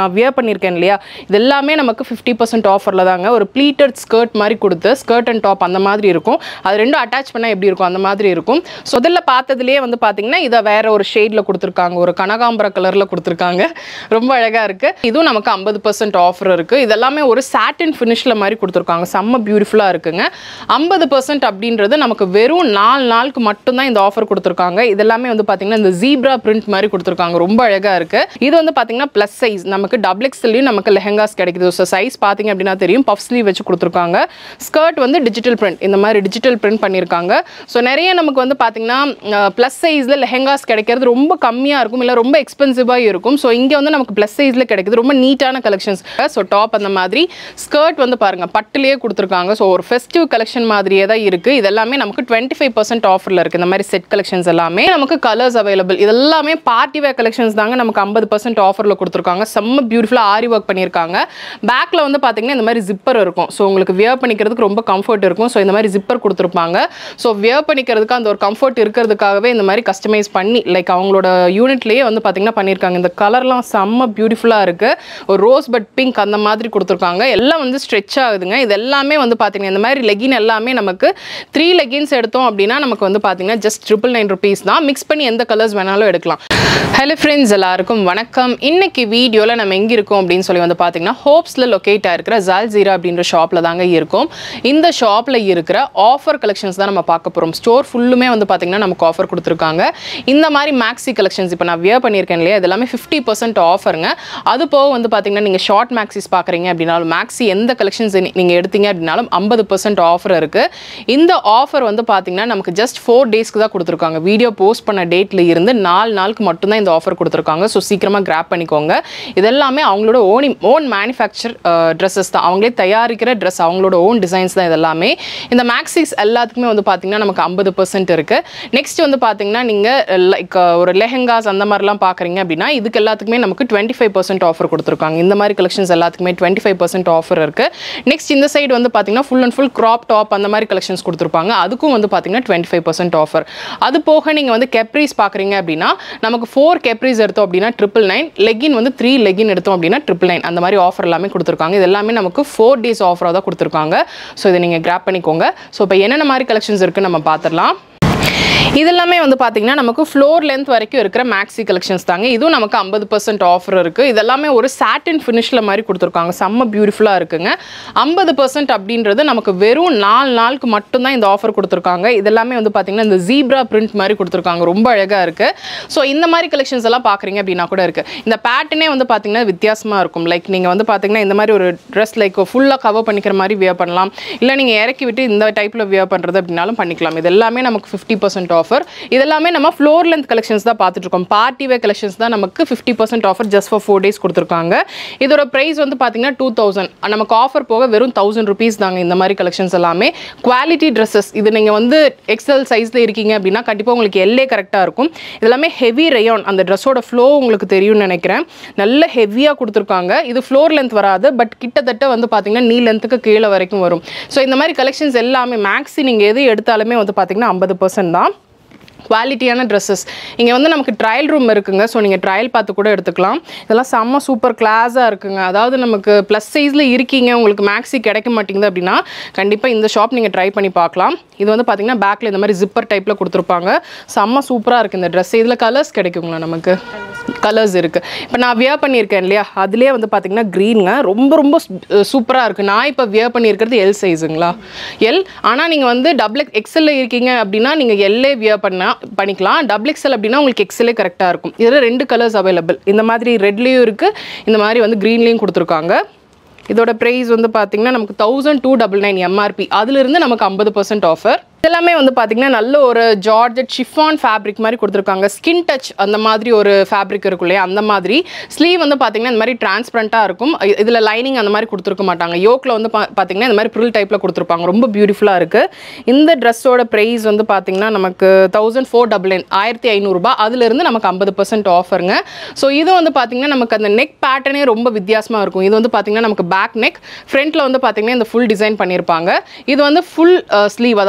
நான் வியர் பண்ணியிருக்கேன் இல்லையா இது எல்லாமே நமக்கு ஃபிஃப்டி பர்சன்ட் ஆஃபரில் தாங்க ஒரு ப்ளீட்டட் ஸ்கர்ட் மாதிரி கொடுத்து ஸ்கர்ட் அண்ட் டாப் அந்த மாதிரி இருக்கும் அது ரெண்டும் அட்டாச் பண்ணால் எப்படி இருக்கும் அந்த மாதிரி இருக்கும் ஸோ இதில் பார்த்ததுலேயே வந்து பார்த்தீங்கன்னா இதை வேற ஒரு ஷேடில் கொடுத்துருக்காங்க ஒரு கனகாம்பர கலரில் கொடுத்துருக்காங்க ரொம்ப அழகாக இருக்குது இதுவும் நமக்கு ஐம்பது பர்சன்ட் ஆஃபர் இருக்குது இதெல்லாமே ஒரு சாட்டின் ஃபினிஷில் மாதிரி கொடுத்துருக்காங்க செம்ம பியூட்டிஃபுல்லாக இருக்குங்க ஐம்பது பர்சன்ட் அப்படின்றது நமக்கு வெறும் நாலு நாளுக்கு மட்டும்தான் இந்த ஆஃபர் கொடுத்துருக்காங்க இதெல்லாமே வந்து பார்த்தீங்கன்னா இந்த ஜீப்ரா பிரிண்ட் மாதிரி கொடுத்துருக்காங்க ரொம்ப அழகாக இருக்குது இது வந்து பார்த்தீங்கன்னா ப்ளஸ் சைஸ் நமக்கு டபுள் எக்ஸ்எல்லையும் நமக்கு லெஹங்காஸ் கிடைக்குது ஸோ சைஸ் பார்த்தீங்க அப்படின்னா தெரியும் பஃப் ஸ்லீவ் வச்சு கொடுத்துருக்காங்க ஸ்கர்ட் வந்து டிஜிட்டல் பிரிண்ட் இந்த மாதிரி டிஜிட்டல் பிரிண்ட் பண்ணியிருக்காங்க ஸோ நிறைய நமக்கு வந்து பார்த்தீங்கன்னா ப்ளஸ் சைஸில் லெஹங்காஸ் கிடைக்கிறது ரொம்ப கம்மியாக இருக்கும் இல்லை ரொம்ப எக்ஸ்பென்சிவாக இருக்கும் ஸோ இங்கே வந்து நமக்கு ப்ளஸ் சைஸில் கிடைக்குது ரொம்ப நீட்டான கலெக்ஷன்ஸ் ஸோ டாப் அந்த மாதிரி ஸ்கர்ட் வந்து பாருங்கள் பட்டுலேயே கொடுத்துருக்காங்க ஸோ ஒரு ஃபெஸ்டிவ் கலெக்ஷன் மாதிரியே தான் இருக்குது இதெல்லாமே நமக்கு டுவெண்ட்டி ஃபைவ் பர்சன்ட் ஆஃபரில் இருக்குது இந்த மாதிரி செட் கலெக்ஷன்ஸ் எல்லாமே நமக்கு கலர்ஸ் அவைலபிள் இதெல்லாமே பார்ட்டி வேர் கலெக்ஷன்ஸ் தாங்க நமக்கு ஐம்பது பர்சன்ட் ஆஃபரில் கொடுத்துருக்காங்க செம்ம பியூட்டிஃபுல்லாக ஆரி ஒர்க் பண்ணியிருக்காங்க பேக்கில் வந்து பார்த்தீங்கன்னா இந்த மாதிரி ஜிப்பர் இருக்கும் ஸோ உங்களுக்கு வியர் பண்ணிக்கிறதுக்கு ரொம்ப கம்ஃபர்ட் இருக்கும் ஸோ இந்த மாதிரி ஜிப்பர் கொடுத்துருப்பாங்க ஸோ வியர் பண்ணிக்கிறதுக்கு அந்த ஒரு கம்ஃபர்ட் இருக்கிறதுக்காகவே இந்த மாதிரி கஸ்டமைஸ் பண்ணி லைக் அவங்களோட யூனிட்லேயே வந்து பார்த்தீங்கன்னா பண்ணியிருக்காங்க இந்த கலர்லாம் செம்ம பியூட்டிஃபுல்லாக இருக்குது ஒரு ரோஸ் பட் பிங்க் அந்த மாதிரி கொடுத்துருக்காங்க எல்லாம் வந்து ஸ்ட்ரெச் ஆகுதுங்க இது எல்லாமே வந்து பார்த்தீங்கன்னா இந்த மாதிரி லெகின் எல்லாமே நமக்கு த்ரீ லெகின்ஸ் எடுத்தோம் அப்படின்னா நமக்கு வந்து பார்த்தீங்கன்னா ஜஸ்ட் ட்ரிபிள் நைன் ருபீஸ் தான் மிக்ஸ் பண்ணி எந்த கலர்ஸ் வேணாலும் எடுக்கலாம் ஹலோ ஃப்ரெண்ட்ஸ் எல்லாருக்கும் வணக்கம் இன்னைக்கு வீடியோவில் நம்ம எங்கே இருக்கோம் அப்படின்னு சொல்லி வந்து பார்த்தீங்கன்னா ஹோப்ஸில் லொக்கேட் ஆயிருக்கிற ஜால்ஜீரா அப்படின்ற ஷாப்பில் தாங்க இருக்கும் இந்த ஷாப்பில் இருக்கிற ஆஃபர் கலெக்ஷன்ஸ் தான் நம்ம பார்க்க போகிறோம் ஸ்டோர் ஃபுல்லுமே வந்து பார்த்தீங்கன்னா நமக்கு ஆஃபர் கொடுத்துருக்காங்க இந்த மாதிரி மேக்ஸி கலெக்ஷன்ஸ் இப்போ நான் வியர் பண்ணியிருக்கேன் இல்லையா இது எல்லாமே ஃபிஃப்டி பர்சன்ட் ஆஃபருங்க அது போக வந்து பார்த்தீங்கன்னா நீங்கள் ஷார்ட் மேக்ஸிஸ் பார்க்குறீங்க அப்படின்னாலும் மேக்ஸி எந்த கலெக்ஷன்ஸ் நீங்கள் எடுத்தீங்க அப்படின்னாலும் ஐம்பது பர்சன்ட் ஆஃபர் இருக்குது இந்த ஆஃபர் வந்து பார்த்தீங்கன்னா நமக்கு ஜஸ்ட் ஃபோர் டேஸ்க்கு தான் கொடுத்துருக்காங்க வீடியோ போஸ்ட் பண்ண டேட்டில் இருந்து நாலு நாளுக்கு மட்டும்தான் இந்த ஆஃபர் கொடுத்துருக்காங்க ஸோ சீக்கிரமாக கிராப் பண்ணிக்கோங்க இதெல்லாமே அவங்களோட ஓன் ஓன் மேனுஃபேக்சர் ட்ரெஸ்ஸஸ் தான் அவங்களே தயாரிக்கிற ட்ரெஸ் அவங்களோட ஓன் டிசைன்ஸ் தான் இதெல்லாமே இந்த மேக்ஸிஸ் எல்லாத்துக்குமே வந்து பார்த்தீங்கன்னா நமக்கு ஐம்பது பர்சன்ட் இருக்குது நெக்ஸ்ட் வந்து பார்த்தீங்கன்னா நீங்கள் லைக் ஒரு லெஹங்காஸ் அந்த மாதிரிலாம் பார்க்குறீங்க அப்படின்னா இதுக்கு எல்லாத்துக்குமே நமக்கு டுவெண்ட்டி ஃபைவ் பர்சன்ட் ஆஃபர் கொடுத்துருக்காங்க இந்த மாதிரி கலெக்ஷன்ஸ் எல்லாத்துக்குமே டுவெண்ட்டி ஃபைவ் பர்சன்ட் ஆஃபர் இருக்குது நெக்ஸ்ட் இந்த சைடு வந்து பார்த்தீங்கன்னா full and full crop top அந்த மாதிரி கலெக்ஷன்ஸ் கொடுத்துருப்பாங்க அதுக்கும் வந்து பார்த்தீங்கன்னா டுவெண்ட்டி ஃபைவ் பர்சன்ட் ஆஃபர் அது போக நீங்கள் வந்து கெப்ரீஸ் பார்க்குறீங்க அப்படின்னா நமக்கு ஃபோர் கெப்ரீஸ் எடுத்தோம் அப்படின்னா ட்ரிபிள் நைன் லெகின் வந்து த்ரீ லெகின் எடுத்தோம் அப்படின்னா ட்ரிபிள் நைன் அந்த மாதிரி ஆஃபர் எல்லாமே கொடுத்துருக்காங்க இது எல்லாமே நமக்கு ஃபோர் டேஸ் ஆஃபராக தான் கொடுத்துருக்காங்க ஸோ இதை நீங்கள் கிராப் பண்ணிக்கோங்க ஸோ இப்போ என்னென்ன மாதிரி கலெக்ஷன்ஸ் இருக்குன்னு நம்ம பார்த்துடலாம் இதெல்லாமே வந்து பார்த்தீங்கன்னா நமக்கு ஃப்ளோர் லென்த் வரைக்கும் இருக்கிற மேக்ஸி கலெக்ஷன்ஸ் தாங்க இதுவும் நமக்கு ஐம்பது பர்சன்ட் ஆஃபர் இருக்குது இதெல்லாமே ஒரு சாட்டின் ஃபினிஷில் மாதிரி கொடுத்துருக்காங்க செம்ம பியூட்டிஃபுல்லாக இருக்குங்க ஐம்பது பர்சன்ட் அப்படின்றது நமக்கு வெறும் நாலு நாளுக்கு மட்டும்தான் இந்த ஆஃபர் கொடுத்துருக்காங்க இதெல்லாமே வந்து பார்த்தீங்கன்னா இந்த ஜீப்ரா பிரிண்ட் மாதிரி கொடுத்துருக்காங்க ரொம்ப அழகாக இருக்குது ஸோ இந்த மாதிரி கலெக்ஷன்ஸ் எல்லாம் பார்க்குறீங்க அப்படின்னா கூட இருக்குது இந்த பேட்டர்னே வந்து பார்த்தீங்கன்னா வித்தியாசமாக இருக்கும் லைக் நீங்கள் வந்து பார்த்தீங்கன்னா இந்த மாதிரி ஒரு ட்ரெஸ் லைக் ஃபுல்லாக கவர் பண்ணிக்கிற மாதிரி வியர் பண்ணலாம் இல்லை நீங்கள் இறக்கி விட்டு இந்த டைப்பில் வியர் பண்ணுறது அப்படின்னாலும் பண்ணிக்கலாம் இது எல்லாமே நமக்கு ஃபிஃப்டி பர்சன்ட் ஆஃபர் இதெல்லாமே நம்ம ஃப்ளோர் லென்த் கலெக்ஷன்ஸ் தான் பார்த்துட்டு இருக்கோம் பார்ட்டி வேர் கலெக்ஷன்ஸ் தான் நமக்கு fifty percent offer just for four days கொடுத்துருக்காங்க இதோட ப்ரைஸ் வந்து பார்த்தீங்கன்னா டூ தௌசண்ட் நமக்கு ஆஃபர் போக வெறும் தௌசண்ட் ருபீஸ் தாங்க இந்த மாதிரி கலெக்ஷன்ஸ் எல்லாமே குவாலிட்டி ட்ரெஸ்ஸஸ் இது நீங்கள் வந்து எக்ஸல் சைஸில் இருக்கீங்க அப்படின்னா கண்டிப்பாக உங்களுக்கு எல்லே கரெக்டாக இருக்கும் இதெல்லாமே ஹெவி ரேயான் அந்த ட்ரெஸ்ஸோட ஃப்ளோ உங்களுக்கு தெரியும்னு நினைக்கிறேன் நல்ல ஹெவியாக கொடுத்துருக்காங்க இது ஃப்ளோர் லென்த் வராது பட் கிட்டத்தட்ட வந்து பார்த்தீங்கன்னா நீ லென்த்துக்கு கீழே வரைக்கும் வரும் ஸோ இந்த மாதிரி கலெக்ஷன்ஸ் எல்லாமே மேக்ஸி நீங்கள் எது எடுத்தாலுமே வந்து பார்த்தீங்கன்னா ஐம்பது பர்சன்ட் தான் குவாலிட்டியான ட்ரெஸ்ஸஸ் இங்கே வந்து நமக்கு ட்ரையல் ரூம் இருக்குங்க ஸோ நீங்கள் ட்ரையல் பார்த்து கூட எடுத்துக்கலாம் இதெல்லாம் செம்ம சூப்பர் கிளாஸாக இருக்குங்க அதாவது நமக்கு ப்ளஸ் சைஸில் இருக்கீங்க உங்களுக்கு மேக்ஸி கிடைக்க மாட்டேங்குது அப்படின்னா கண்டிப்பாக இந்த ஷாப் நீங்கள் ட்ரை பண்ணி பார்க்கலாம் இது வந்து பார்த்தீங்கன்னா பேக்கில் இந்த மாதிரி ஜிப்பர் டைப்பில் கொடுத்துருப்பாங்க செம்ம சூப்பராக இருக்குது இந்த ட்ரெஸ் இதில் கலர்ஸ் கிடைக்குங்களா நமக்கு கலர்ஸ் இருக்குது இப்போ நான் வியர் பண்ணியிருக்கேன் இல்லையா அதுலேயே வந்து பார்த்தீங்கன்னா க்ரீனுங்க ரொம்ப ரொம்ப சூப்பராக இருக்குது நான் இப்போ வியர் பண்ணியிருக்கிறது எல் சைஸுங்களா எல் ஆனால் நீங்கள் வந்து டபுள் எக்ஸலில் இருக்கீங்க அப்படின்னா நீங்கள் எல்லே வியர் பண்ணால் பண்ணிக்கலாம் டபுள் எக்ஸல் அப்படின்னா உங்களுக்கு எக்ஸலே கரெக்டாக இருக்கும் இதில் ரெண்டு கலர்ஸ் அவைலபிள் இந்த மாதிரி ரெட்லேயும் இருக்குது இந்த மாதிரி வந்து க்ரீன்லேயும் கொடுத்துருக்காங்க இதோட ப்ரைஸ் வந்து பார்த்தீங்கன்னா நமக்கு thousand two double nine MRP அதுலேருந்து நமக்கு ஐம்பது பர்சன்ட் ஆஃபர் இதெல்லாமே வந்து பார்த்தீங்கன்னா நல்ல ஒரு ஜார்ஜட் ஷிஃபான் ஃபேப்ரிக் மாதிரி கொடுத்துருக்காங்க ஸ்கின் டச் அந்த மாதிரி ஒரு ஃபேப்ரிக் இருக்கும் இல்லையா அந்த மாதிரி ஸ்லீவ் வந்து பார்த்தீங்கன்னா இந்த மாதிரி டிரான்ஸ்பரண்ட்டாக இருக்கும் இதில் லைனிங் அந்த மாதிரி கொடுத்துருக்க மாட்டாங்க யோக்கில் வந்து பா பார்த்தீங்கன்னா இந்த மாதிரி ப்ரில் டைப்பில் கொடுத்துருப்பாங்க ரொம்ப பியூட்டிஃபுல்லாக இருக்குது இந்த ட்ரெஸ்ஸோட ப்ரைஸ் வந்து பார்த்தீங்கன்னா நமக்கு தௌசண்ட் ஃபோர் டபுள் நைன் ஆயிரத்தி ஐநூறுரூபா அதுலேருந்து நமக்கு ஐம்பது பர்சன்ட் ஆஃபருங்க ஸோ இது வந்து பார்த்தீங்கன்னா நமக்கு அந்த நெக் பேட்டர்னே ரொம்ப வித்தியாசமாக இருக்கும் இது வந்து பார்த்தீங்கன்னா நமக்கு பேக் நெக் ஃப்ரண்ட்டில் வந்து பார்த்தீங்கன்னா இந்த ஃபுல் டிசைன் பண்ணியிருப்பாங்க இது வந்து ஃபுல் ஸ்லீவ் அதாவது நமக்கு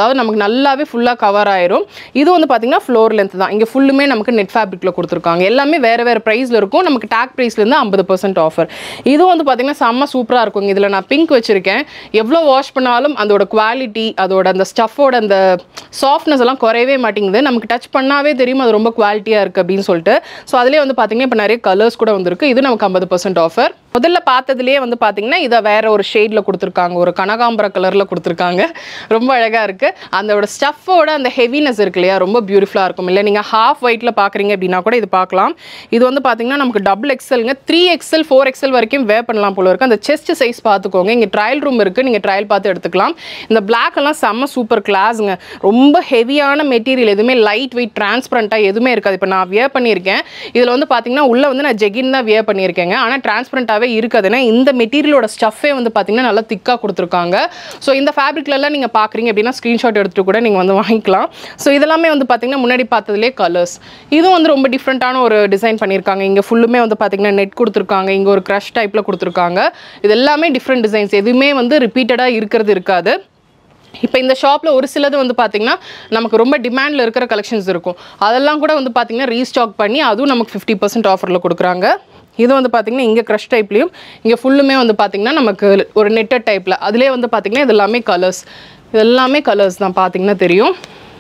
நல்லாவே ஃபுல்லாக கவர் ஆயிரும் இது வந்து பார்த்தீங்கன்னா ஃப்ளோர் லென்த் தான் இங்கே ஃபுல்லுமே நமக்கு நெட் ஃபேப்ரிக்கில் கொடுத்துருக்காங்க எல்லாமே வேறு வேறு ப்ரைஸில் இருக்கும் நமக்கு டேக் ப்ரைஸ்லேருந்து ஐம்பது பர்சன்ட் ஆஃபர் இது வந்து பார்த்தீங்கன்னா செம்ம சூப்பராக இருக்கும் இதில் நான் பிங்க் வச்சுருக்கேன் எவ்வளோ வாஷ் பண்ணாலும் அதோட குவாலிட்டி அதோட அந்த ஸ்டஃபோட அந்த சாஃப்ட்னஸ் எல்லாம் குறையவே மாட்டேங்குது நமக்கு டச் பண்ணாவே தெரியும் அது ரொம்ப குவாலிட்டியாக இருக்குது அப்படின்னு சொல்லிட்டு ஸோ அதிலே வந்து பார்த்தீங்கன்னா இப்போ நிறைய கலர்ஸ் கூட வந்திருக்கு இது நமக்கு ஐம்பது பர்சன்ட் ஆஃபர் முதல்ல பார்த்ததுலேயே வந்து பார்த்தீங்கன்னா இதை வேற ஒரு ஷேடில் கொடுத்துருக்காங்க ஒரு கனகாம்பர கலரில் கொடுத்துருக்காங்க ரொம்ப அழகாக இருக்குது அதோட ஸ்டஃபோட அந்த ஹெவினஸ் இருக்கு இல்லையா ரொம்ப பியூட்டிஃபுல்லாக இருக்கும் இல்லை நீங்கள் ஹாஃப் ஒயிட்டில் பார்க்குறீங்க அப்படின்னா கூட இது பார்க்கலாம் இது வந்து பார்த்தீங்கன்னா நமக்கு டபுள் எக்ஸல்ங்க த்ரீ எக்ஸல் ஃபோர் எக்ஸல் வரைக்கும் வே பண்ணலாம் போல இருக்கு அந்த செஸ்ட் சைஸ் பார்த்துக்கோங்க இங்கே ட்ரையல் ரூம் இருக்குது நீங்கள் ட்ரையல் பார்த்து எடுத்துக்கலாம் இந்த பிளாக் எல்லாம் செம்ம சூப்பர் கிளாஸுங்க ரொம்ப ஹெவியான மெட்டீரியல் எதுவுமே லைட் வெயிட் டிரான்ஸ்பரண்ட்டாக எதுவுமே இருக்காது இப்போ நான் வியர் பண்ணியிருக்கேன் இதில் வந்து பார்த்தீங்கன்னா உள்ளே வந்து நான் ஜெகின் தான் வியர் பண்ணியிருக்கேங்க ஆனால் டிரான்ஸ்பரண்ட்டாகவே இருக்காதுன்னா இந்த மெட்டீரியலோட ஸ்டஃபே வந்து பார்த்தீங்கன்னா நல்லா திக்காக கொடுத்துருக்காங்க ஸோ இந்த ஃபேப்ரிக்லலாம் நீங்கள் பார்க்குறீங்க அப்படின்னா ஸ்க்ரீன்ஷாட் எடுத்துட்டு கூட நீங்கள் வந்து வாங்கிக்கலாம் ஸோ இதெல்லாமே வந்து பார்த்தீங்கன்னா முன்னாடி பார்த்ததுலே கலர்ஸ் இதுவும் வந்து ரொம்ப டிஃப்ரெண்ட்டான ஒரு டிசைன் பண்ணியிருக்காங்க இங்கே ஃபுல்லுமே வந்து பார்த்தீங்கன்னா நெட் கொடுத்துருக்காங்க இங்கே ஒரு க்ரஷ் டைப்பில் கொடுத்துருக்காங்க இது எல்லாமே டிஃப்ரெண்ட் டிசைன்ஸ் எதுவுமே வந்து ரிப்பீட்டடாக இருக்கிறது இருக்காது இப்போ இந்த ஷாப்பில் ஒரு சிலது வந்து பார்த்திங்கன்னா நமக்கு ரொம்ப டிமாண்டில் இருக்கிற கலெக்ஷன்ஸ் இருக்கும் அதெல்லாம் கூட வந்து பார்த்திங்கன்னா ரீஸ்டாக் பண்ணி அதுவும் நமக்கு ஃபிஃப்டி பர்சன்ட் ஆஃபரில் கொடுக்குறாங்க இது வந்து பார்த்திங்கன்னா இங்கே க்ரஷ் டைப்லேயும் இங்கே ஃபுல்லுமே வந்து பார்த்திங்கன்னா நமக்கு ஒரு நெட்டட் டைப்பில் அதிலே வந்து பார்த்திங்கன்னா இது எல்லாமே கலர்ஸ் இது எல்லாமே கலர்ஸ் தான் பார்த்திங்கன்னா தெரியும்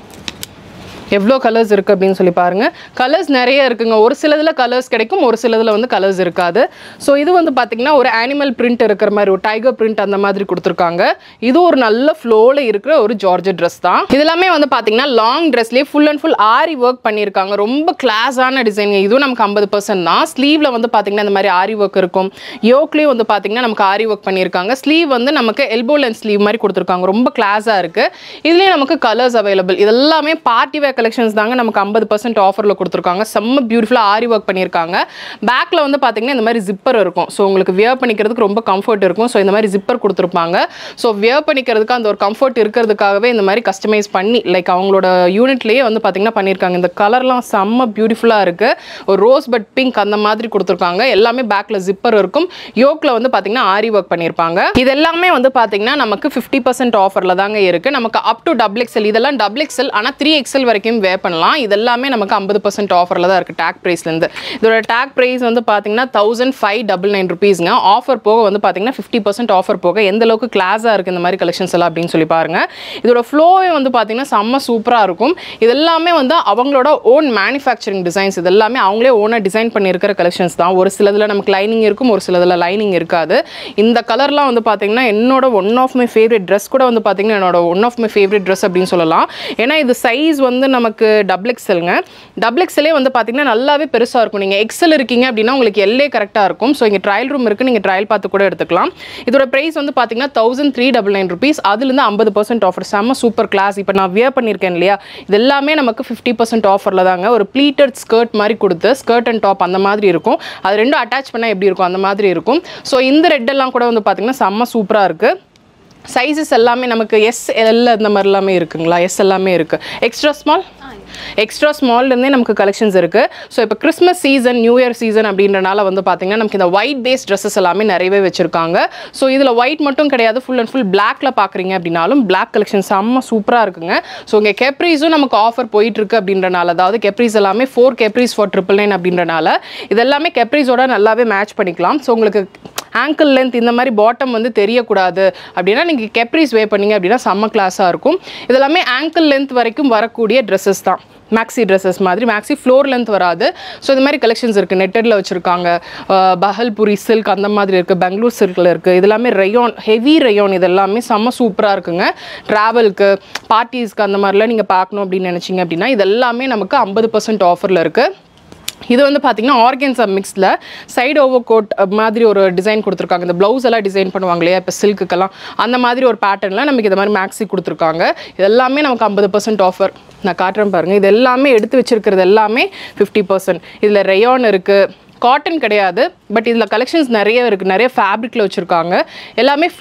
எவ்வளோ கலர்ஸ் இருக்குது அப்படின்னு சொல்லி பாருங்கள் கலர்ஸ் நிறைய இருக்குங்க ஒரு சிலதில் கலர்ஸ் கிடைக்கும் ஒரு சிலதில் வந்து கலர்ஸ் இருக்காது ஸோ இது வந்து பார்த்திங்கன்னா ஒரு அனிமல் பிரிண்ட் இருக்கிற மாதிரி ஒரு டைகர் பிரிண்ட் அந்த மாதிரி கொடுத்துருக்காங்க இது ஒரு நல்ல ஃப்ளோவில் இருக்கிற ஒரு ஜார்ஜ் ட்ரெஸ் தான் இதெல்லாமே வந்து பார்த்திங்கன்னா லாங் ட்ரெஸ்லேயே full and full aari work பண்ணியிருக்காங்க ரொம்ப கிளாஸான டிசைன் இதுவும் நமக்கு ஐம்பது பர்சன்ட் தான் ஸ்லீவில் வந்து பார்த்திங்கன்னா இந்த மாதிரி ஆரி ஒர்க் இருக்கும் யோக்லேயும் வந்து பார்த்திங்கன்னா நமக்கு ஆரி ஒர்க் பண்ணியிருக்காங்க ஸ்லீவ் வந்து நமக்கு எல்போ லென்த் ஸ்லீவ் மாதிரி கொடுத்துருக்காங்க ரொம்ப கிளாஸாக இருக்குது இதுலேயே நமக்கு கலர்ஸ் அவைலபிள் இதெல்லாமே பார்ட்டி வேர் கலெக்ஷன்ஸ் தாங்க நமக்கு ஐம்பது பர்சன்ட் ஆஃபரில் கொடுத்துருக்காங்க செம்ம பியூட்டிஃபுல்லாக ஆரி ஒர்க் பண்ணியிருக்காங்க பேக்கில் வந்து பார்த்தீங்கன்னா இந்த மாதிரி ஜிப்பர் இருக்கும் ஸோ உங்களுக்கு வியர் பண்ணிக்கிறதுக்கு ரொம்ப கம்ஃபர்ட் இருக்கும் ஸோ இந்த மாதிரி ஜிப்பர் கொடுத்துருப்பாங்க ஸோ வியர் பண்ணிக்கிறதுக்கு அந்த ஒரு கம்ஃபர்ட் இருக்கிறதுக்காகவே இந்த மாதிரி கஸ்டமைஸ் பண்ணி லைக் அவங்களோட யூனிட்லேயே வந்து பார்த்தீங்கன்னா பண்ணியிருக்காங்க இந்த கலர்லாம் செம்ம பியூட்டிஃபுல்லாக இருக்குது ஒரு ரோஸ் பட் பிங்க் அந்த மாதிரி கொடுத்துருக்காங்க எல்லாமே பேக்கில் ஜிப்பர் இருக்கும் யோக்கில் வந்து பார்த்தீங்கன்னா ஆரி ஒர்க் பண்ணியிருப்பாங்க இது எல்லாமே வந்து பார்த்தீங்கன்னா நமக்கு ஃபிஃப்டி பர்சன்ட் ஆஃபரில் தாங்க இருக்குது நமக்கு அப் டு டபுள் எக்ஸல் இதெல்லாம் டபுள் எக்ஸல் ஆனால் த்ரீ எக்ஸல் வரைக்கும் வே பண்ணலாம் இது எல்லாமே நமக்கு ஐம்பது பர்சன்ட் ஆஃபரில் தான் இருக்குது டேக் ப்ரைஸ்லேருந்து இதோட டேக் ப்ரைஸ் வந்து பார்த்தீங்கன்னா தௌசண்ட் ஃபைவ் டபுள் நைன் ருபீஸ்ங்க ஆஃபர் போக வந்து பார்த்தீங்கன்னா ஃபிஃப்டி பர்சன்ட் ஆஃபர் போக எந்த அளவுக்கு கிளாஸாக இருக்குது இந்த மாதிரி கலெக்ஷன்ஸ் எல்லாம் அப்படின்னு சொல்லி பாருங்க இதோட ஃப்ளோவே வந்து பார்த்தீங்கன்னா செம்ம சூப்பராக இருக்கும் இது எல்லாமே வந்து அவங்களோட ஓன் மேனுஃபேக்சரிங் டிசைன்ஸ் இது எல்லாமே அவங்களே ஓனாக டிசைன் பண்ணியிருக்கிற கலெக்ஷன்ஸ் தான் ஒரு சிலதில் நமக்கு லைனிங் இருக்கும் ஒரு சிலதில் லைனிங் இருக்காது இந்த கலர்லாம் வந்து பார்த்தீங்கன்னா என்னோட one of my favourite dress கூட வந்து பார்த்தீங்கன்னா என்னோட one of my favourite dress அப்படின்னு சொல்லலாம் ஏன்னா இது சைஸ் வந்து நமக்கு டபுள் எக்ஸலுங்க டபுள் எக்ஸலே வந்து பார்த்தீங்கன்னா நல்லாவே பெருசாக இருக்கும் நீங்கள் எக்ஸல் இருக்கீங்க அப்படின்னா உங்களுக்கு எல்லே கரெக்டாக இருக்கும் ஸோ இங்கே ட்ரையல் ரூம் இருக்குது நீங்கள் ட்ரையல் பார்த்து கூட எடுத்துக்கலாம் இதோட ப்ரைஸ் வந்து பார்த்தீங்கன்னா thousand three double nine rupees அதுலேருந்து ஐம்பது பர்சன்ட் ஆஃபர் செம்ம சூப்பர் கிளாஸ் இப்போ நான் வியர் பண்ணியிருக்கேன் இல்லையா இது எல்லாமே நமக்கு ஃபிஃப்டி பர்சன்ட் ஆஃபரில் தாங்க ஒரு ப்ளீட்டட் ஸ்கர்ட் மாதிரி கொடுத்து ஸ்கர்ட் அண்ட் டாப் அந்த மாதிரி இருக்கும் அது ரெண்டும் அட்டாச் பண்ணால் எப்படி இருக்கும் அந்த மாதிரி இருக்கும் ஸோ இந்த ரெட் எல்லாம் கூட வந்து பார்த்தீங்கன்னா செம்ம சூப்பராக இருக்குது சைஸஸ் எல்லாமே நமக்கு எஸ் எல் அந்த மாதிரி எல்லாமே இருக்குங்களா எஸ் எல்லாமே இருக்குது எக்ஸ்ட்ரா ஸ்மால் எக்ஸ்ட்ரா ஸ்மால்லேருந்தே நமக்கு கலெக்ஷன்ஸ் இருக்குது ஸோ இப்போ Christmas season new year season அப்படின்றனால வந்து பார்த்தீங்கன்னா நமக்கு இந்த ஒயிட் பேஸ்ட் ட்ரெஸ்ஸஸ் எல்லாமே நிறையவே வச்சுருக்காங்க ஸோ இதில் ஒயிட் மட்டும் கிடையாது ஃபுல் அண்ட் ஃபுல் பிளாக்ல பார்க்குறீங்க அப்படின்னாலும் பிளாக் கலெக்ஷன் செம்ம சூப்பராக இருக்குங்க ஸோ இங்கே கெப்ரீஸும் நமக்கு ஆஃபர் போயிட்டுருக்கு அப்படின்றனால அதாவது கெப்ரீஸ் எல்லாமே four capris for triple nine அப்படின்றனால இதெல்லாமே கெப்ரீஸோட நல்லாவே மேட்ச் பண்ணிக்கலாம் ஸோ உங்களுக்கு ஆங்கிள் லென்த் இந்த மாதிரி பாட்டம் வந்து தெரியக்கூடாது அப்படின்னா நீங்கள் கெப்ரீஸ் வே பண்ணீங்க அப்படின்னா செம்ம கிளாஸாக இருக்கும் இதெல்லாமே ஆங்கிள் லென்த் வரைக்கும் வரக்கூடிய ட்ரெஸ்ஸஸ் தான் மேக்ஸி ட்ரெஸ்ஸஸ் மாதிரி மேக்ஸி ஃப்ளோர் லென்த் வராது ஸோ இந்த மாதிரி கலெக்ஷன்ஸ் இருக்குது நெட்டடில் வச்சுருக்காங்க பஹல்புரி சில்க் அந்த மாதிரி இருக்குது பெங்களூர் சில்கில் இருக்குது இது எல்லாமே ரயோன் ஹெவி ரயோன் இது எல்லாமே செம்ம சூப்பராக இருக்குங்க ட்ராவலுக்கு பார்ட்டிஸ்க்கு அந்த மாதிரிலாம் நீங்கள் பார்க்கணும் அப்படின்னு நினச்சிங்க அப்படின்னா இது எல்லாமே நமக்கு ஐம்பது பர்சன்ட் ஆஃபரில் இருக்குது இது வந்து பார்த்தீங்கன்னா ஆர்கன்ஸா மிக்ஸில் சைடு ஓவர் கோட் மாதிரி ஒரு டிசைன் கொடுத்துருக்காங்க இந்த ப்ளவுஸ் எல்லாம் டிசைன் பண்ணுவாங்க இல்லையா இப்போ சில்க்குக்கெல்லாம் அந்த மாதிரி ஒரு பேட்டர்னில் நமக்கு இது மாதிரி மேக்ஸி கொடுத்துருக்காங்க இது எல்லாமே நமக்கு ஐம்பது பர்சன்ட் ஆஃபர் நான் காட்டுறேன் பாருங்கள் இது எல்லாமே எடுத்து வச்சிருக்கிறது எல்லாமே ஃபிஃப்டி பர்சன்ட் இதில் ரேயான் இருக்குது காட்டன் கிடையாது பட் இதில் கலெக்ஷன்ஸ் நிறைய இருக்குது நிறைய ஃபேப்ரிக்கில் வச்சுருக்காங்க எல்லாமே ஃப்ளோ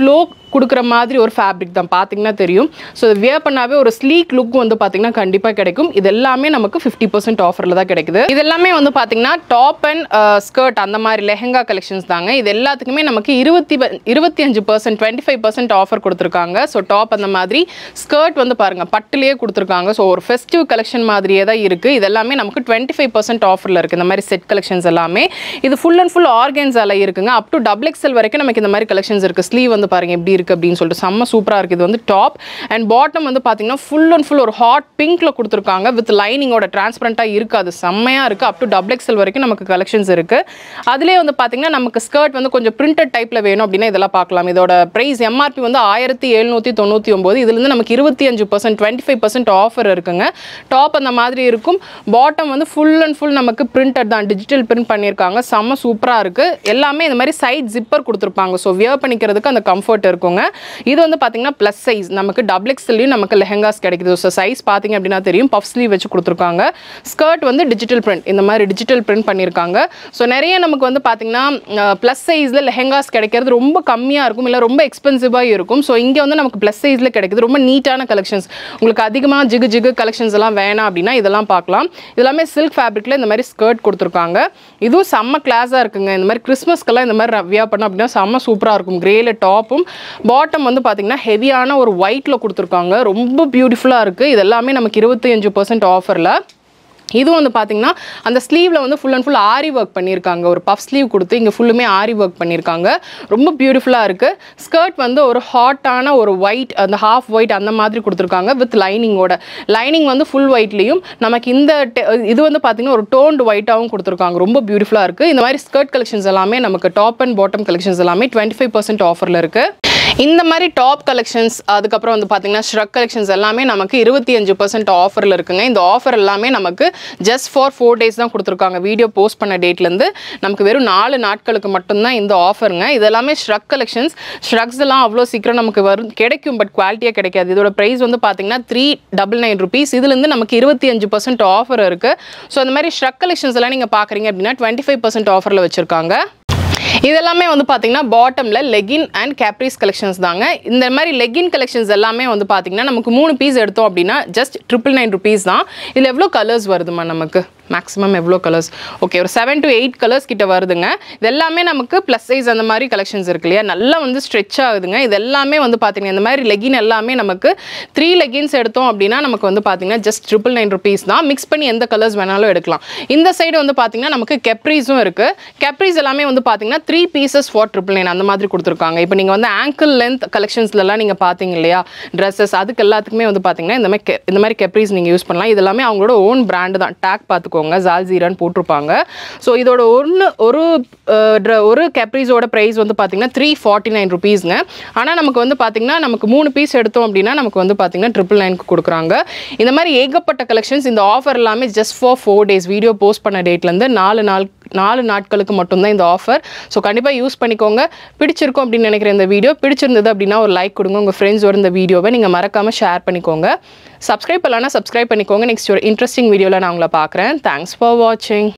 கொடுக்குற மாதிரி ஒரு ஃபேப்ரிக் தான் பார்த்தீங்கன்னா தெரியும் ஸோ வியர் பண்ணாவே ஒரு ஸ்லீக் லுக் வந்து பார்த்தீங்கன்னா கண்டிப்பாக கிடைக்கும் இது எல்லாமே நமக்கு ஃபிஃப்டி பர்சன்ட் ஆஃபரில் தான் கிடைக்குது இது எல்லாமே வந்து பார்த்தீங்கன்னா டாப் அண்ட் ஸ்கர்ட் அந்த மாதிரி லெஹங்கா கலெக்ஷன்ஸ் தாங்க இது எல்லாத்துக்குமே நமக்கு இருபத்தி ப- இருபத்தி அஞ்சு percent twenty five percent offer கொடுத்துருக்காங்க ஸோ டாப் அந்த மாதிரி ஸ்கர்ட் வந்து பாருங்க பட்டுலேயே கொடுத்துருக்காங்க ஸோ ஒரு ஃபெஸ்டிவ் கலெக்ஷன் மாதிரியே தான் இருக்குது இது எல்லாமே நமக்கு டுவெண்ட்டி ஃபைவ் பர்சன்ட் ஆஃபரில் இருக்குது இந்த மாதிரி செட் கலெக்ஷன்ஸ் எல்லாமே இது ஃபுல் அண்ட் ஃபுல் ஆர்கன்ஸால இருக்குங்க அப் டு டபுள் எக்ஸல் வரைக்கும் நமக்கு இந்த மாதிரி கலெக்ஷன்ஸ் இருக்குது ஸ்லீவ் வந்து பாருங்க எப்படி இருக்குது அப்படின்னு சொல்லிட்டு செம்ம சூப்பராக இருக்குது இது வந்து டாப் அண்ட் பாட்டம் வந்து பார்த்தீங்கன்னா ஃபுல் அண்ட் ஃபுல் ஒரு ஹாட் பிங்க்ல கொடுத்துருக்காங்க வித் லைனிங்கோட டிரான்ஸ்பரண்ட்டாக இருக்காது செம்மையாக இருக்குது அப் டு டபுள் எக்ஸல் வரைக்கும் நமக்கு கலெக்ஷன்ஸ் இருக்குது அதுலேயே வந்து பார்த்தீங்கன்னா நமக்கு ஸ்கர்ட் வந்து கொஞ்சம் பிரிண்டட் டைப்பில் வேணும் அப்படின்னா இதெல்லாம் பார்க்கலாம் இதோட ப்ரைஸ் எம்ஆர்பி வந்து ஆயிரத்தி எழுநூற்றி தொண்ணூற்றி ஒம்பது இதுலேருந்து நமக்கு இருபத்தி அஞ்சு percent twenty five percent offer இருக்குங்க டாப் அந்த மாதிரி இருக்கும் பாட்டம் வந்து ஃபுல் அண்ட் ஃபுல் நமக்கு பிரிண்டட் தான் டிஜிட்டல் பிரிண்ட் பண்ணியிருக்காங்க செம்ம சூப்பராக இருக்குது எல்லாமே இந்த மாதிரி சைட் ஜிப்பர் கொடுத்துருப்பாங்க ஸோ வியர் பண்ணிக்கிறதுக்கு அந்த கம்ஃபர்ட் இருக்குங்க இது வந்து பார்த்தீங்கன்னா ப்ளஸ் சைஸ் நமக்கு டபுள் எக்ஸ்எல்லையும் நமக்கு லெஹங்காஸ் கிடைக்குது ஸோ சைஸ் பார்த்தீங்க அப்படின்னா தெரியும் பஃப் ஸ்லீவ் வச்சு கொடுத்துருக்காங்க ஸ்கர்ட் வந்து டிஜிட்டல் பிரிண்ட் இந்த மாதிரி டிஜிட்டல் பிரிண்ட் பண்ணியிருக்காங்க ஸோ நிறைய நமக்கு வந்து பார்த்தீங்கன்னா ப்ளஸ் சைஸில் லெஹங்காஸ் கிடைக்கிறது ரொம்ப கம்மியாக இருக்கும் இல்லை ரொம்ப எக்ஸ்பென்சிவாக இருக்கும் ஸோ இங்கே வந்து நமக்கு ப்ளஸ் சைஸில் கிடைக்குது ரொம்ப நீட்டான கலெக்ஷன்ஸ் உங்களுக்கு அதிகமாக ஜிகு ஜிகு கலெக்ஷன்ஸ் எல்லாம் வேணாம் அப்படின்னா இதெல்லாம் பார்க்கலாம் இதெல்லாமே சில்க் ஃபேப்ரிக்கில் இந்த மாதிரி ஸ்கர்ட் கொடுத்துருக்காங்க இதுவும் செம்ம கிளாஸாக இருக்குங்க இந்த மாதிரி கிறிஸ்மஸ்க்கெல்லாம் இந்த மாதிரி வியா பண்ணோம் அப்படின்னா செம்ம சூப்பராக இருக்கும் கிரேல டாப்பும் பாட்டம் வந்து பார்த்தீங்கன்னா ஹெவியான ஒரு ஒயிட்டில் கொடுத்துருக்காங்க ரொம்ப பியூட்டிஃபுல்லாக இருக்குது இது எல்லாமே நமக்கு இருபத்தி அஞ்சு பர்சன்ட் ஆஃபரில் இதுவும் வந்து பார்த்தீங்கன்னா அந்த ஸ்லீவில் வந்து full and full aari work பண்ணியிருக்காங்க ஒரு பஃப் ஸ்லீவ் கொடுத்து இங்கே ஃபுல்லுமே ஆரி ஒர்க் பண்ணியிருக்காங்க ரொம்ப பியூட்டிஃபுல்லாக இருக்குது ஸ்கர்ட் வந்து ஒரு ஹாட்டான ஒரு ஒயிட் அந்த ஹாஃப் ஒயிட் அந்த மாதிரி கொடுத்துருக்காங்க வித் லைனிங்கோட லைனிங் வந்து ஃபுல் ஒயிட்லேயும் நமக்கு இந்த te- இது வந்து பார்த்தீங்கன்னா ஒரு டோன்டு ஒயிட்டாகவும் கொடுத்துருக்காங்க ரொம்ப பியூட்டிஃபுல்லாக இருக்குது இந்த மாதிரி ஸ்கர்ட் கலெக்ஷன்ஸ் எல்லாமே நமக்கு டாப் அண்ட் பாட்டம் கலெக்ஷன்ஸ் எல்லாமே டுவெண்ட்டி ஃபைவ் பர்சன்ட் ஆஃபரில் இருக்குது இந்த மாதிரி டாப் கலெக்ஷன்ஸ் அதுக்கப்புறம் வந்து பார்த்தீங்கன்னா ஷ்ரக் கலெக்ஷன்ஸ் எல்லாமே நமக்கு இருபத்தி அஞ்சு பர்சன்ட் ஆஃபரில் இருக்குங்க இந்த ஆஃபர் எல்லாமே நமக்கு ஜஸ்ட் ஃபார் ஃபோர் டேஸ் தான் கொடுத்துருக்காங்க வீடியோ போஸ்ட் பண்ண டேட்லேருந்து நமக்கு வெறும் நாலு நாட்களுக்கு மட்டும்தான் இந்த ஆஃபருங்க இது எல்லாமே ஷ்ரக் கலெக்ஷன்ஸ் ஷ்ரக்ஸ் எல்லாம் அவ்வளோ சீக்கிரம் நமக்கு வரும் கிடைக்கும் பட் குவாலிட்டியாக கிடைக்காது இதோட ப்ரைஸ் வந்து பார்த்தீங்கன்னா த்ரீ டபுள் நைன் ருபீஸ் இதுலேருந்து நமக்கு இருபத்தி அஞ்சு பர்சன்ட் ஆஃபர் இருக்குது ஸோ அந்த மாதிரி ஷ்ரக் கலெக்ஷன்ஸ் எல்லாம் நீங்கள் பார்க்குறீங்க அப்படின்னா டுவெண்ட்டி ஃபைவ் பர்சன்ட் ஆஃபரில் வச்சுருக்காங்க இதெல்லாமே வந்து பார்த்தீங்கன்னா பாட்டமில் லெகின் அண்ட் கேப்ரிஸ் கலெக்ஷன்ஸ் தாங்க இந்த மாதிரி லெகின் கலெக்ஷன்ஸ் எல்லாமே வந்து பார்த்தீங்கன்னா நமக்கு மூணு பீஸ் எடுத்தோம் அப்படின்னா ஜஸ்ட் ட்ரிபிள் நைன் ருபீஸ் தான் இதில் எவ்வளோ கலர்ஸ் வருதுமா நமக்கு மேக்ஸிமம் எவ்வளோ கலர்ஸ் ஓகே ஒரு செவன் டு எயிட் கலர்ஸ் கிட்ட வருதுங்க இது எல்லாமே நமக்கு ப்ளஸ் சைஸ் அந்த மாதிரி கலெக்ஷன்ஸ் இருக்கு இல்லையா நல்லா வந்து ஸ்ட்ரெச் ஆகுதுங்க இது எல்லாமே வந்து பார்த்தீங்கன்னா இந்த மாதிரி லெகின் எல்லாமே நமக்கு த்ரீ லெகின்ஸ் எடுத்தோம் அப்படின்னா நமக்கு வந்து பார்த்தீங்கன்னா ஜஸ்ட் ட்ரிபிள் நைன் ருபீஸ் தான் மிக்ஸ் பண்ணி எந்த கலர்ஸ் வேணாலும் எடுக்கலாம் இந்த சைடு வந்து பார்த்தீங்கன்னா நமக்கு கெப்ரீஸும் இருக்குது கெப்ரீஸ் எல்லாமே வந்து பார்த்தீங்கன்னா three pieces for triple nine அந்த மாதிரி கொடுத்துருக்காங்க இப்போ நீங்கள் வந்து ஆங்கிள் லென்த் கலெக்ஷன்ஸ்லலாம் நீங்கள் பார்த்தீங்க இல்லையா ட்ரெஸ்ஸஸ் அதுக்கு எல்லாத்துக்குமே வந்து பார்த்தீங்கன்னா இந்த மாதிரி கெ- இந்த மாதிரி கெப்ரீஸ் நீங்கள் யூஸ் பண்ணலாம் இது எல்லாமே அவங்களோட ஓன் பிராண்டு தான் டேக் பார்த்துக்கோங்க ஜால்ஜீரான்னு போட்டிருப்பாங்க ஸோ இதோட ஒன்று ஒரு அஹ், dre- ஒரு கெப்ரீஸோட ப்ரைஸ் வந்து பார்த்தீங்கன்னா த்ரீ ஃபார்ட்டி நைன் ருபீஸ்ங்க ஆனால் நமக்கு வந்து பார்த்தீங்கன்னா நமக்கு மூணு பீஸ் எடுத்தோம் அப்படின்னா நமக்கு வந்து பார்த்தீங்கன்னா ட்ரிபிள் நைனுக்கு கொடுக்குறாங்க இந்த மாதிரி ஏகப்பட்ட கலெக்ஷன்ஸ் இந்த ஆஃபர் எல்லாமே just for four days video post பண்ண டேட்லேருந்து நாலு நாள் நாலு நாட்களுக்கு மட்டும்தான் இந்த ஆஃபர் ஸோ கண்டிப்பாக யூஸ் பண்ணிக்கோங்க பிடிச்சிருக்கும் அப்படின்னு நினைக்கிற இந்த வீடியோ பிடிச்சிருந்தது அப்படின்னா ஒரு லைக் கொடுங்க உங்கள் ஃப்ரெண்ட்ஸோட இந்த வீடியோவை நீங்கள் மறக்காமல் ஷேர் பண்ணிக்கோங்க சப்ஸ்கிரைப் பண்ணலாம்னா சப்ஸ்கிரைப் பண்ணிக்கோங்க நெக்ஸ்ட் ஒரு இன்ட்ரெஸ்டிங் வீடியோவில் நான் உங்களை பார்க்குறேன் தேங்க்ஸ் ஃபார் வாட்சிங்